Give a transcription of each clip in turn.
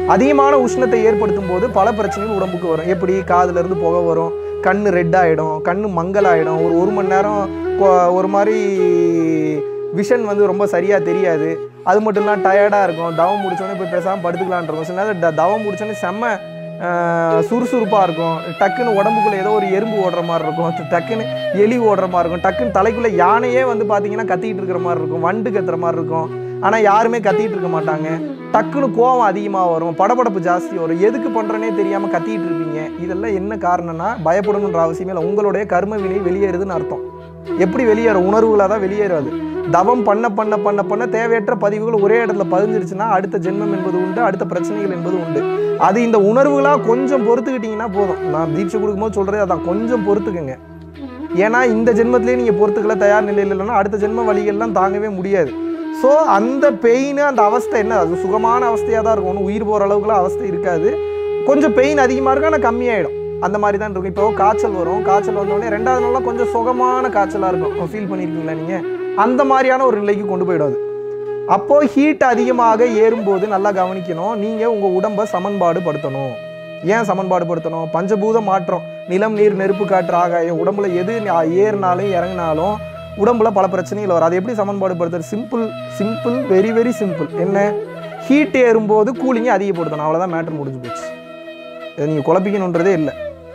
அதிகமான உஷ்ணத்தை ஏற்படுத்தும் போது பல பிரச்சனைகள் உடம்புக்கு வரும் எப்படி காதுல இருந்து புகை வரும் கண்ணு ரெட் ஆகிடும் கண்ணு மங்கலாயிடும் ஒரு ஒரு மணி நேரம் கொ- ஒரு மாதிரி விஷன் வந்து ரொம்ப சரியாக தெரியாது அது மட்டும் இல்லாமல் டயர்டாக இருக்கும் தவம் முடிச்சோடனே போய் பேசாமல் படுத்துக்கலான் இருக்கும் சில நேரம் த- தவம் முடிச்சோடனே செம்ம சுறுசுறுப்பாக இருக்கும் டக்குன்னு உடம்புக்குள்ளே ஏதோ ஒரு எறும்பு ஓடுற மாதிரி இருக்கும் டக்குன்னு எலி ஓடுற மாதிரி இருக்கும் டக்குன்னு தலைக்குள்ளே யானையே வந்து பார்த்தீங்கன்னா கத்திக்கிட்டு இருக்கிற மாதிரி இருக்கும் வண்டு கத்துற மாதிரி இருக்கும் ஆனால் யாருமே கத்திட்டு இருக்க மாட்டாங்க டக்குன்னு கோவம் அதிகமாக வரும் படபடப்பு ஜாஸ்தி வரும் எதுக்கு பண்ணுறனே தெரியாமல் கத்திட்டு இருப்பீங்க இதெல்லாம் என்ன காரணம்னா பயப்படணுன்ற அவசியமே இல்லை உங்களுடைய கர்ம வினை வெளியேறுதுன்னு அர்த்தம் எப்படி வெளியேறும் உணர்வுகளாக தான் வெளியேறாது தவம் பண்ண பண்ண பண்ண பண்ண தேவையற்ற பதிவுகள் ஒரே இடத்துல பதிஞ்சிருச்சுன்னா அடுத்த ஜென்மம் என்பது உண்டு அடுத்த பிரச்சனைகள் என்பது உண்டு அது இந்த உணர்வுகளாக கொஞ்சம் பொறுத்துக்கிட்டிங்கன்னா போதும் நான் தீட்சை கொடுக்கும்போது சொல்கிறதே அதான் கொஞ்சம் பொறுத்துக்குங்க ஏன்னா இந்த ஜென்மத்திலே நீங்கள் பொறுத்துக்கல தயார் நிலையில் இல்லைன்னா அடுத்த ஜென்ம வழிகள்லாம் தாங்கவே முடியாது ஸோ அந்த பெயின் அந்த அவஸ்தை என்ன அது சுகமான அவஸ்தையாக தான் இருக்கும் ஒன்றும் உயிர் போகிற அளவுக்குலாம் அவஸ்தை இருக்காது கொஞ்சம் பெயின் அதிகமாக இருக்கும் ஆனால் கம்மியாயிடும் அந்த மாதிரி தான் இருக்கும் இப்போ காய்ச்சல் வரும் காய்ச்சல் வந்தோடனே ரெண்டாவது நாளாக கொஞ்சம் சுகமான காய்ச்சலாக இருக்கும் ஃபீல் பண்ணியிருக்கீங்களா நீங்கள் அந்த மாதிரியான ஒரு நிலைக்கு கொண்டு போயிடும் அது அப்போ ஹீட் அதிகமாக ஏறும்போது நல்லா கவனிக்கணும் நீங்கள் உங்கள் உடம்பை சமன்பாடு படுத்தணும் ஏன் சமன்பாடு படுத்தணும் பஞ்சபூத மாற்றம் நிலம் நீர் நெருப்பு காற்று ஆகாயம் உடம்புல எது நா- ஏறினாலும் இறங்கினாலும் உடம்புல பல பிரச்சனைகள் வரும் அதை எப்படி சமன்பாடு படுத்துறது simple simple very very simple என்ன ஹீட் ஏறும்போது கூலிங்கை அதிகப்படுத்தணும் அவ்வளோதான் மேட்டர் முடிஞ்சு போச்சு இதை நீங்கள் குழப்பிக்கணுன்றதே இல்லை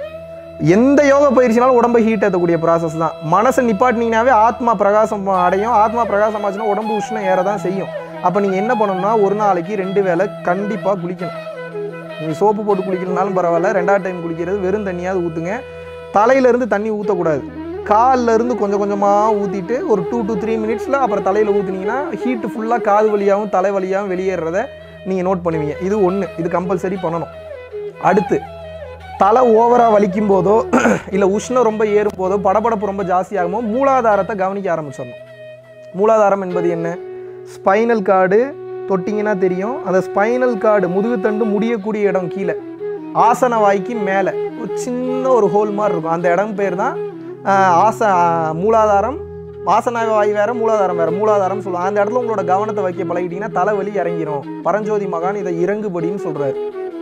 எந்த யோக பயிற்சினாலும் உடம்பை ஹீட் ஏற்றக்கூடிய ப்ராசஸ் தான் மனசை நிப்பாட்டினீங்கனாவே ஆத்மா பிரகாசம் அடையும் ஆத்மா பிரகாசம் ஆச்சுன்னா உடம்பு உஷ்ணம் ஏற தான் செய்யும் அப்போ நீங்கள் என்ன பண்ணணும்னா ஒரு நாளைக்கு ரெண்டு வேளை கண்டிப்பாக குளிக்கணும் நீங்கள் சோப்பு போட்டு குளிக்கலனாலும் பரவாயில்ல ரெண்டாவது டைம் குளிக்கிறது வெறும் தண்ணியாவது ஊற்றுங்க தலையிலேருந்து தண்ணி ஊற்றக்கூடாது கால்ல இருந்து கொஞ்சம் கொஞ்சமாக ஊற்றிட்டு ஒரு டூ to த்ரீ மினிட்ஸில் அப்புறம் தலையில் ஊற்றுனீங்கன்னா ஹீட்டு ஃபுல்லாக காது வழியாகவும் தலை வழியாகவும் வெளியேறத நீங்கள் நோட் பண்ணுவீங்க இது ஒன்று இது கம்பல்சரி பண்ணணும் அடுத்து தலை ஓவராக வலிக்கும் போதோ இல்லை உஷ்ணம் ரொம்ப ஏறும் போதோ படபடப்பு ரொம்ப ஜாஸ்தி ஆகுமோ மூலாதாரத்தை கவனிக்க ஆரம்பிச்சிடணும் மூலாதாரம் என்பது என்ன ஸ்பைனல் கார்டு தொட்டிங்கன்னா தெரியும் அந்த ஸ்பைனல் கார்டு முதுகுத்தண்டு முடியக்கூடிய இடம் கீழே ஆசன வாய்க்கு மேலே ஒரு சின்ன ஒரு ஹோல் மாதிரி இருக்கும் அந்த இடம் பேர் தான் ஆஹ், ஆச ஆஹ், மூலாதாரம் ஆசன வாய் வேற மூலாதாரம் வேற மூலாதாரம் சொல்லுவாங்க அந்த இடத்துல உங்களோட கவனத்தை வைக்க பழகிட்டீங்கன்னா தலைவலி இறங்கிரும் பரஞ்சோதி மகான் இதை இறங்குபடின்னு சொல்றாரு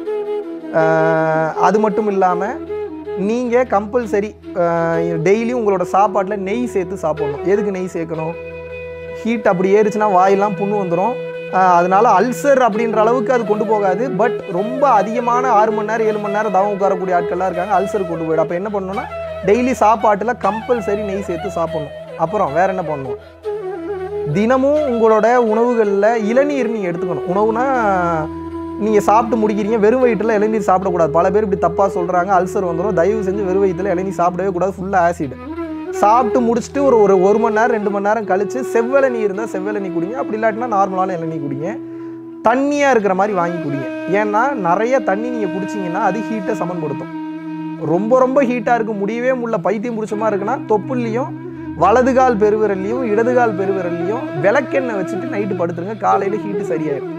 ஆஹ், அது மட்டும் இல்லாமல் நீங்கள் கம்பல்சரி டெய்லியும் உங்களோட சாப்பாட்டில் நெய் சேர்த்து சாப்பிடணும் எதுக்கு நெய் சேர்க்கணும் ஹீட் அப்படி ஏறுச்சுன்னா வாயெல்லாம் புண்ணு வந்துடும் அதனால அல்சர் அப்படின்ற அளவுக்கு அது கொண்டு போகாது பட் ரொம்ப அதிகமான ஆறு மணி நேரம் ஏழு மணி நேரம் தவம் உட்காரக்கூடிய ஆட்கள்லாம் இருக்காங்க அல்சர் கொண்டு போயிடும் அப்போ என்ன பண்ணணும்னா டெய்லி சாப்பாட்டில் கம்பல்சரி நெய் சேர்த்து சாப்பிடணும் அப்புறம் வேற என்ன பண்ணணும் தினமும் உங்களோட உணவுகளில் இளநீர் நீங்கள் எடுத்துக்கணும் உணவுனா நீங்கள் சாப்பிட்டு முடிக்கிறீங்க வெறும் வயிற்றில் இளநீர் சாப்பிடக்கூடாது பல பேர் இப்படி தப்பாக சொல்கிறாங்க அல்சர் வந்துடும் தயவு செஞ்சு வெறும் வயிற்றில் இளநீர் சாப்பிடவே கூடாது ஃபுல்லாக ஆசிட் சாப்பிட்டு முடிச்சுட்டு ஒரு ஒரு ஒரு மணி நேரம் ரெண்டு மணி நேரம் கழிச்சு செவ்வெளநீ இருந்தால் செவ்வெளநீ குடிங்க அப்படி இல்லாட்டினா நார்மலான இளநீ குடிங்க தண்ணியாக இருக்கிற மாதிரி வாங்கி குடிங்க ஏன்னா நிறைய தண்ணி நீங்கள் குடிச்சிங்கன்னா அது ஹீட்டை சமன்படுத்தும் ரொம்ப ரொம்ப ஹீட்டாக இருக்கு முடியவே முடியல பைத்தியம் பிடிச்ச மாதிரி இருக்குன்னா தொப்புள்லையும் வலது கால் பெருவிரல்லையும் இடது கால் பெருவிரல்லையும் விளக்கெண்ணெய் வச்சுட்டு நைட்டு படுத்துருங்க காலையில் ஹீட்டு சரியாயிடும்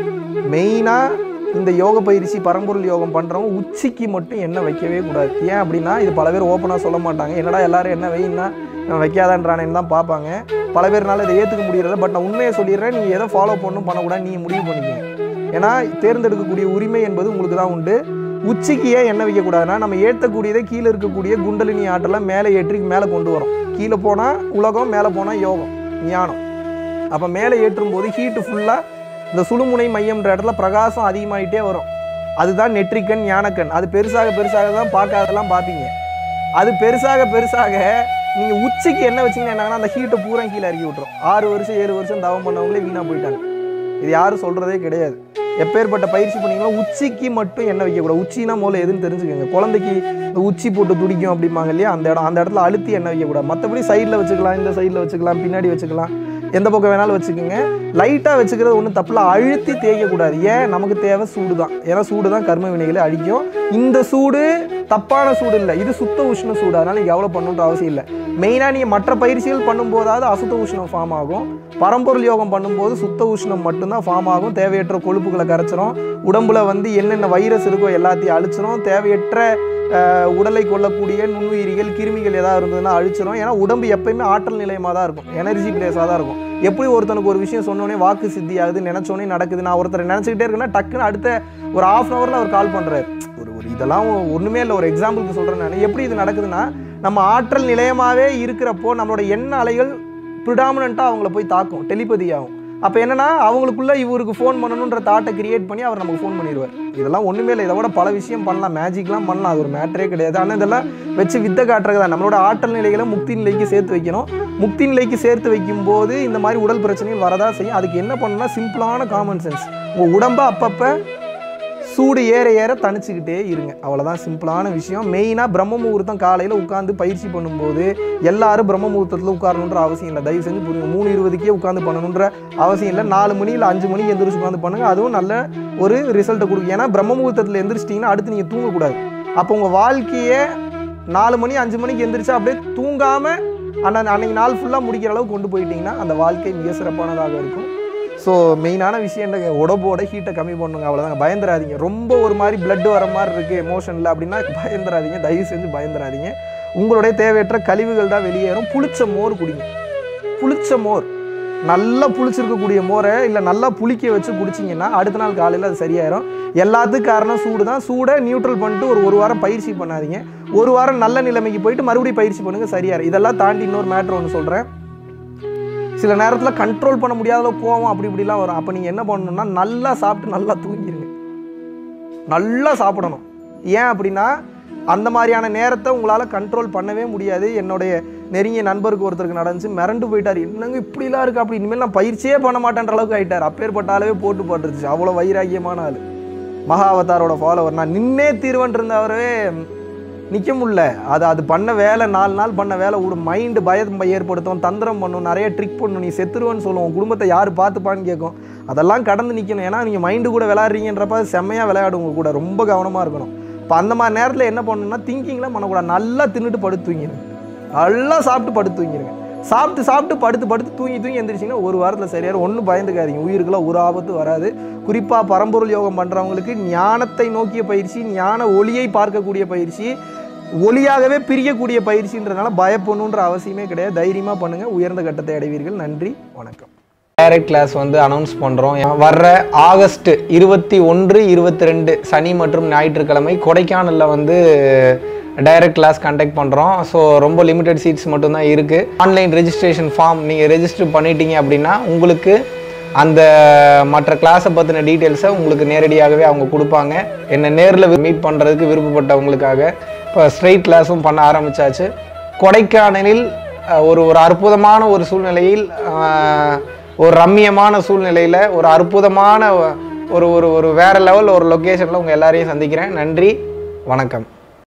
மெயினாக இந்த யோக பயிற்சி பரம்பொருள் யோகம் பண்ணுறவங்க உச்சிக்கு மட்டும் எண்ணெய் வைக்கவே கூடாது ஏன் அப்படின்னா இது பல பேர் ஓப்பனாக சொல்ல மாட்டாங்க என்னடா எல்லாரும் என்ன வைன்னா நான் வைக்காதான்றானேன்னு தான் பார்ப்பாங்க பல பேர்னால இதை ஏற்றுக்க முடியறதில்ல பட் நான் உண்மையை சொல்லிடுறேன் நீங்கள் எதை ஃபாலோ பண்ணணும் பண்ணக்கூடாது நீங்கள் முடிவு பண்ணிக்கங்க ஏன்னா தேர்ந்தெடுக்கக்கூடிய உரிமை என்பது உங்களுக்கு தான் உண்டு உச்சிக்கு ஏன் எண்ணெய் வைக்கக்கூடாதுன்னா நம்ம ஏற்றக்கூடியதை கீழே இருக்கக்கூடிய குண்டலினி ஆற்றலாம் மேலே ஏற்றி மேலே கொண்டு வரோம் கீழே போனால் உலகம் மேலே போனால் யோகம் ஞானம் அப்போ மேலே ஏற்றும் போது ஹீட்டு ஃபுல்லாக இந்த சுழுமுனை மையம்ன்ற இடத்துல பிரகாசம் அதிகமாயிட்டே வரும் அதுதான் நெற்றிக்கண் ஞானக்கண் அது பெருசாக பெருசாக தான் பார்க்காதெல்லாம் பார்ப்பீங்க அது பெருசாக பெருசாக நீங்கள் உச்சிக்கு என்ன வச்சீங்கன்னா என்னங்கன்னா அந்த ஹீட்டை பூரா கீழே இறக்கி விட்டுரும் ஆறு வருஷம் ஏழு வருஷம் தவம் பண்ணவங்களே வீணாக போயிட்டாங்க இது யாரும் சொல்கிறதே கிடையாது எப்பேற்பட்ட பயிற்சி பண்ணீங்களோ உச்சிக்கு மட்டும் எண்ணெய் வைக்கக்கூடாது உச்சினா முதல்ல எதுன்னு தெரிஞ்சுக்கோங்க குழந்தைக்கு இந்த உச்சி போட்டு துடிக்கும் அப்படிம்பாங்க இல்லையா அந்த இடம் அந்த இடத்துல அழுத்தி எண்ணெய் வைக்கக்கூடாது மற்றபடி சைடில் வச்சுக்கலாம் இந்த சைடில் வச்சுக்கலாம் பின்னாடி வச்சுக்கலாம் எந்த பக்கம் வேணாலும் வச்சுக்கோங்க லைட்டாக வச்சுக்கிறது ஒன்றும் தப்பில் அழுத்தி தேய்க்கக்கூடாது ஏன் நமக்கு தேவை சூடு தான் ஏன்னா சூடு தான் கர்ம வினைகளை அழிக்கும் இந்த சூடு தப்பான சூடு இல்லை இது சுத்த உஷ்ண சூடு அதனால் நீங்கள் எவ்வளோ பண்ணணுன்ற அவசியம் இல்லை மெயினாக நீங்கள் மற்ற பயிற்சிகள் பண்ணும்போதாவது அசுத்த உஷ்ணம் ஃபார்ம் ஆகும் பரம்பொருள் யோகம் பண்ணும்போது சுத்த உஷ்ணம் மட்டும்தான் ஃபார்ம் ஆகும் தேவையற்ற கொழுப்புகளை கரைச்சிரும் உடம்புல வந்து என்னென்ன வைரஸ் இருக்கோ எல்லாத்தையும் அழிச்சிரும் தேவையற்ற அஹ், உடலை கொள்ளக்கூடிய நுண்ணுயிரிகள் கிருமிகள் ஏதாவது இருந்ததுன்னா அழிச்சிரும் ஏன்னா உடம்பு எப்பயுமே ஆற்றல் நிலையமாக தான் இருக்கும் எனர்ஜி பிளேஸாக தான் இருக்கும் எப்படி ஒருத்தனுக்கு ஒரு விஷயம் சொன்னோடனே வாக்கு சித்தி ஆகுது நினச்சோடனே நடக்குது நான் ஒருத்தரை நினச்சிக்கிட்டே இருக்கேன்னா டக்குன்னு அடுத்த ஒரு ஹாஃப் அன் ஹவரில் அவர் கால் பண்ணுறாரு ஒரு ஒரு இதெல்லாம் ஒன்றுமே இல்லை ஒரு எக்ஸாம்பிளுக்கு சொல்கிறேன் நான் எப்படி இது நடக்குதுன்னா நம்ம ஆற்றல் நிலையமாகவே இருக்கிறப்போ நம்மளோட எண்ண அலைகள் ப்ரிடாமினண்ட்டாக அவங்கள போய் தாக்கும் டெலிபதி ஆகும் அப்போ என்னன்னா அவங்களுக்குள்ள இவருக்கு ஃபோன் பண்ணணுன்ற தாட்டை கிரியேட் பண்ணி அவர் நமக்கு ஃபோன் பண்ணிடுவார் இதெல்லாம் ஒன்றுமே இல்லை இதை விட பல விஷயம் பண்ணலாம் மேஜிக்லாம் பண்ணலாம் அது ஒரு மேட்டரே கிடையாது ஆனால் இதெல்லாம் வச்சு வித்தை காட்டுறது தான் நம்மளோட ஆற்றல் நிலைகளை முக்தி நிலைக்கு சேர்த்து வைக்கணும் முக்தி நிலைக்கு சேர்த்து வைக்கும்போது இந்த மாதிரி உடல் பிரச்சனைகள் வரதா செய்யும் அதுக்கு என்ன பண்ணணும்னா சிம்பிளான காமன் சென்ஸ் உங்கள் உடம்பை அப்பப்போ சூடு ஏற ஏற தணிச்சுக்கிட்டே இருங்க அவ்வளோதான் சிம்பிளான விஷயம் மெயினாக பிரம்ம முகூர்த்தம் காலையில் உட்காந்து பயிற்சி பண்ணும்போது எல்லாரும் பிரம்ம முகூர்த்தத்தில் உட்காரணுன்ற அவசியம் இல்லை தயவு செஞ்சு புரியுங்க மூணு இருபதுக்கே உட்காந்து பண்ணணுன்ற அவசியம் இல்லை நாலு மணி இல்லை அஞ்சு மணிக்கு எந்திரிச்சு உட்காந்து பண்ணுங்க அதுவும் நல்ல ஒரு ரிசல்ட்டை கொடுக்கும் ஏன்னா பிரம்ம முகூர்த்தத்தில் எந்திரிச்சிட்டிங்கன்னா அடுத்து நீங்கள் தூங்கக்கூடாது அப்போ உங்கள் வாழ்க்கையே நாலு மணி அஞ்சு மணிக்கு எந்திரிச்சா அப்படியே தூங்காமல் அன்ன அன்னைக்கு நாள் ஃபுல்லாக முடிக்கிற அளவுக்கு கொண்டு போயிட்டீங்கன்னா அந்த வாழ்க்கை மிக சிறப்பானதாக இருக்கும் ஸோ மெயினான விஷயம் என்ன உடம்போட ஹீட்டை கம்மி பண்ணுங்க அவ்வளோதாங்க பயந்துராதீங்க ரொம்ப ஒரு மாதிரி blood வர மாதிரி இருக்குது எமோஷனில் அப்படின்னா பயந்துராதீங்க தயவு செஞ்சு பயந்துராதீங்க உங்களுடைய தேவையற்ற கழிவுகள் தான் வெளியேறும் புளிச்ச மோர் குடிங்க புளிச்ச மோர் நல்லா புளிச்சிருக்கக்கூடிய மோரை இல்லை நல்லா புளிக்க வச்சு குடிச்சிங்கன்னா அடுத்த நாள் காலையில் அது சரியாயிரும் எல்லாத்துக்கும் காரணம் சூடு தான் சூடை நியூட்ரல் பண்ணிட்டு ஒரு ஒரு வாரம் பயிற்சி பண்ணாதீங்க ஒரு வாரம் நல்ல நிலைமைக்கு போயிட்டு மறுபடியும் பயிற்சி பண்ணுங்க சரியாயிரும் இதெல்லாம் தாண்டி இன்னொரு மேட்ரு ஒன்று சொல்கிறேன் சில நேரத்தில் கண்ட்ரோல் பண்ண முடியாத அளவு கோவம் அப்படி இப்படிலாம் வரும் அப்போ நீங்கள் என்ன பண்ணணும்னா நல்லா சாப்பிட்டு நல்லா தூங்கிடுங்க நல்லா சாப்பிடணும் ஏன் அப்படின்னா அந்த மாதிரியான நேரத்தை உங்களால் கண்ட்ரோல் பண்ணவே முடியாது என்னுடைய நெருங்கிய நண்பருக்கு ஒருத்தருக்கு நடந்துச்சு மிரண்டு போயிட்டார் என்னங்க இப்படிலாம் இருக்கு அப்படி இனிமேல் நான் பயிற்சியே பண்ண மாட்டேன்ற அளவுக்கு ஆயிட்டார் அப்பேற்பட்ட ஆளவே போட்டு போட்டுருச்சு அவ்வளோ வைராக்கியமான ஆள் மகா அவதாரோட ஃபாலோவர் நான் நின்னே தீர்வன் இருந்தவரே நிற்க முடியல அது அது பண்ண வேலை நாலு நாள் பண்ண வேலை ஒரு மைண்டு பயம் ஏற்படுத்தும் தந்திரம் பண்ணும் நிறைய ட்ரிக் பண்ணும் நீ செத்துருவேன்னு சொல்லுவோம் உன் குடும்பத்தை யார் பார்த்துப்பான்னு கேட்கும் அதெல்லாம் கடந்து நிற்கணும் ஏன்னா நீங்கள் மைண்டு கூட விளையாடுறீங்கன்றப்ப அது செம்மையாக விளையாடும் உங்க கூட ரொம்ப கவனமாக இருக்கணும் இப்போ அந்த மாதிரி நேரத்தில் என்ன பண்ணணும்னா திங்கிங்லாம் பண்ணக்கூடாது நல்லா தின்னுட்டு படுத்து தூங்கிடுங்க நல்லா சாப்பிட்டு படுத்து தூங்கிடுங்க சாப்பிட்டு சாப்பிட்டு படுத்து படுத்து தூங்கி தூங்கி எந்திரிச்சிங்கன்னா ஒரு வாரத்தில் சரியாயிரும் ஒன்றும் பயந்துக்காதீங்க உயிருக்கெல்லாம் ஒரு ஆபத்து வராது குறிப்பாக பரம்பொருள் யோகம் பண்ணுறவங்களுக்கு ஞானத்தை நோக்கிய பயிற்சி ஞான ஒளியை பார்க்கக்கூடிய பயிற்சி ஒளியாகவே பிரியக்கூடிய பயிற்சின்றதுனால பயப்படணுன்ற அவசியமே கிடையாது தைரியமாக பண்ணுங்கள் உயர்ந்த கட்டத்தை அடைவீர்கள் நன்றி வணக்கம் டைரக்ட் கிளாஸ் வந்து அனௌன்ஸ் பண்ணுறோம் வர்ற ஆகஸ்ட் இருபத்தி ஒன்று இருபத்தி ரெண்டு சனி மற்றும் ஞாயிற்றுக்கிழமை கொடைக்கானலில் வந்து டைரக்ட் கிளாஸ் கண்டக்ட் பண்ணுறோம் ஸோ ரொம்ப லிமிடெட் சீட்ஸ் மட்டும்தான் இருக்குது ஆன்லைன் ரெஜிஸ்ட்ரேஷன் ஃபார்ம் நீங்கள் ரெஜிஸ்டர் பண்ணிட்டீங்க அப்படின்னா உங்களுக்கு அந்த மற்ற கிளாஸை பற்றின டீட்டெயில்ஸை உங்களுக்கு நேரடியாகவே அவங்க கொடுப்பாங்க என்னை நேரில் மீட் பண்ணுறதுக்கு விருப்பப்பட்டவங்களுக்காக இப்போ ஸ்ட்ரெயிட் கிளாஸும் பண்ண ஆரம்பிச்சாச்சு கொடைக்கானலில் அஹ், ஒரு ஒரு அற்புதமான ஒரு சூழ்நிலையில் அஹ், ஒரு ரம்மியமான சூழ்நிலையில் ஒரு அற்புதமான ஒரு ஒரு ஒரு வேற லெவல் ஒரு லொக்கேஷனில் உங்கள் எல்லாரையும் சந்திக்கிறேன் நன்றி வணக்கம்